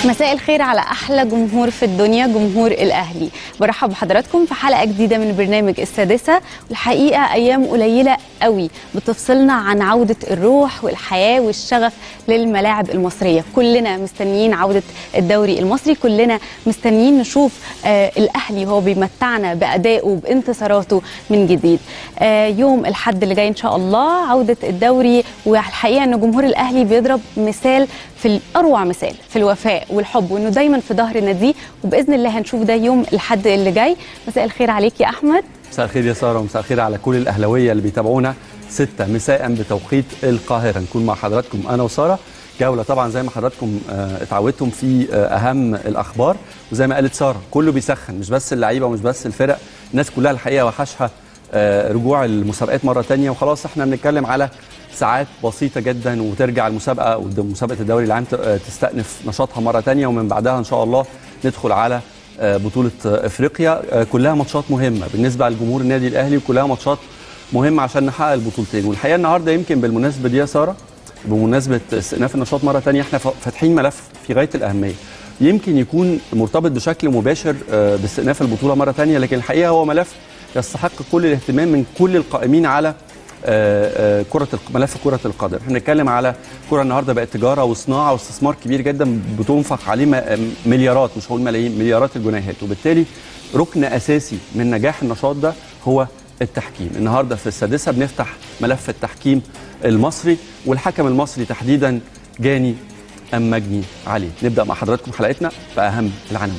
مساء الخير على احلى جمهور في الدنيا جمهور الاهلي برحب بحضراتكم في حلقه جديده من برنامج السادسه والحقيقه ايام قليله قوي بتفصلنا عن عوده الروح والحياه والشغف للملاعب المصريه كلنا مستنيين عوده الدوري المصري كلنا مستنيين نشوف آه الاهلي وهو بيمتعنا بادائه بانتصاراته من جديد آه يوم الحد اللي جاي ان شاء الله عوده الدوري والحقيقه ان جمهور الاهلي بيضرب مثال في اروع مثال في الوفاء والحب وانه دايما في ظهر ناديه وباذن الله هنشوف ده يوم الحد اللي جاي مساء الخير عليك يا احمد مساء الخير يا ساره ومساء الخير على كل الاهلاويه اللي بيتابعونا ستة مساء بتوقيت القاهره نكون مع حضراتكم انا وساره جوله طبعا زي ما حضراتكم آه، اتعودتم في آه، اهم الاخبار وزي ما قالت ساره كله بيسخن مش بس اللعيبه ومش بس الفرق الناس كلها الحقيقه وحشها آه، رجوع المسابقات مره تانية وخلاص احنا بنتكلم على ساعات بسيطه جدا وترجع المسابقه ومسابقه الدوري العام ت- آه، تستأنف نشاطها مره تانية ومن بعدها ان شاء الله ندخل على آه، بطوله آه، افريقيا آه، كلها ماتشات مهمه بالنسبه لجمهور النادي الاهلي وكلها ماتشات مهمه عشان نحقق البطولتين والحقيقه النهارده يمكن بالمناسبه دي يا ساره بمناسبه استئناف النشاط مره تانية احنا ف- فاتحين ملف في غايه الاهميه يمكن يكون مرتبط بشكل مباشر آه، باستئناف البطوله مره تانية لكن الحقيقه هو ملف يستحق كل الاهتمام من كل القائمين على آه، آه، كره الق- ملف كره القدم احنا بنتكلم على كره النهارده بقت تجاره وصناعه واستثمار كبير جدا بتنفق عليه م- مليارات مش هقول ملايين مليارات الجنيهات وبالتالي ركن اساسي من نجاح النشاط ده هو التحكيم النهارده في السادسه بنفتح ملف التحكيم المصري والحكم المصري تحديدا جاني ام مجني عليه نبدا مع حضراتكم حلقتنا باهم العناوين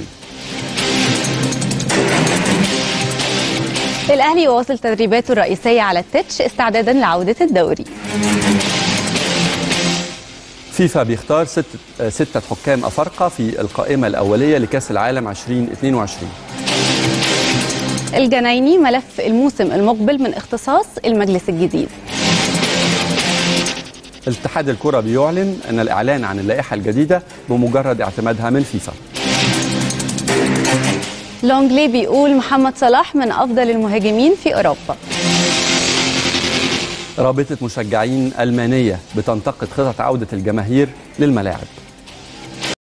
الاهلي يواصل تدريباته الرئيسيه على التتش استعدادا لعوده الدوري فيفا بيختار ست آه، ستة حكام أفارقة في القائمة الأولية لكأس العالم 2022 الجنايني ملف الموسم المقبل من اختصاص المجلس الجديد اتحاد الكرة بيعلن أن الإعلان عن اللائحة الجديدة بمجرد اعتمادها من فيفا لونجلي بيقول محمد صلاح من افضل المهاجمين في اوروبا رابطة مشجعين ألمانية بتنتقد خطط عودة الجماهير للملاعب